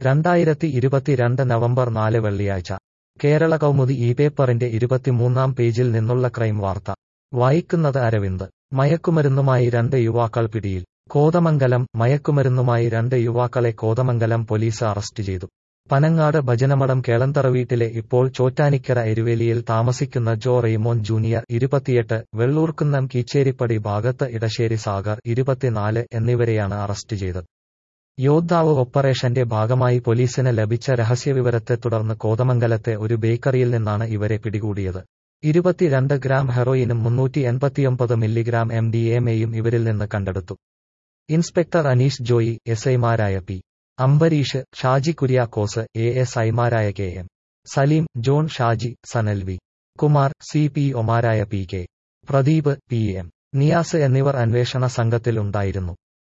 രണ്ടായിരത്തി ഇരുപത്തിരണ്ട് നവംബർ നാല് വെള്ളിയാഴ്ച കേരള കൗമുദി ഈ പേപ്പറിന്റെ ഇരുപത്തിമൂന്നാം പേജിൽ നിന്നുള്ള ക്രൈം വാർത്ത വായിക്കുന്നത് അരവിന്ദ് മയക്കുമരുന്നുമായി രണ്ട് യുവാക്കൾ പിടിയിൽ കോതമംഗലം മയക്കുമരുന്നുമായി രണ്ട് യുവാക്കളെ കോതമംഗലം പോലീസ് അറസ്റ്റ് ചെയ്തു പനങ്ങാട് ഭജനമഠം കേളന്തറ വീട്ടിലെ ഇപ്പോൾ ചോറ്റാനിക്കര എരുവേലിയിൽ താമസിക്കുന്ന ജോ റെയ്മോൻ ജൂനിയർ ഇരുപത്തിയെട്ട് വെള്ളൂർക്കുന്നം കീച്ചേരിപ്പടി ഭാഗത്ത് ഇടശ്ശേരി സാഗർ ഇരുപത്തിനാല് എന്നിവരെയാണ് അറസ്റ്റ് ചെയ്തത് യോദ്ധാവ് ഓപ്പറേഷന്റെ ഭാഗമായി പോലീസിന് ലഭിച്ച രഹസ്യവിവരത്തെ തുടർന്ന് കോതമംഗലത്തെ ഒരു ബേക്കറിയിൽ നിന്നാണ് ഇവരെ പിടികൂടിയത് ഇരുപത്തിരണ്ട് ഗ്രാം ഹെറോയിനും മുന്നൂറ്റി എൺപത്തിയൊമ്പത് മില്ലിഗ്രാം എം ഡി എം എയും ഇവരിൽ നിന്ന് കണ്ടെടുത്തു ഇൻസ്പെക്ടർ അനീഷ് ജോയി എസ് ഐമാരായ P Ambareesh Shaji Kuriakose A S ഐമാരായ K M Saleem John Shaji Sanal V Kumar C P ഒമാരായ P K Pradeep P M Niyas എന്നിവർ അന്വേഷണ സംഘത്തിൽ ഉണ്ടായിരുന്നു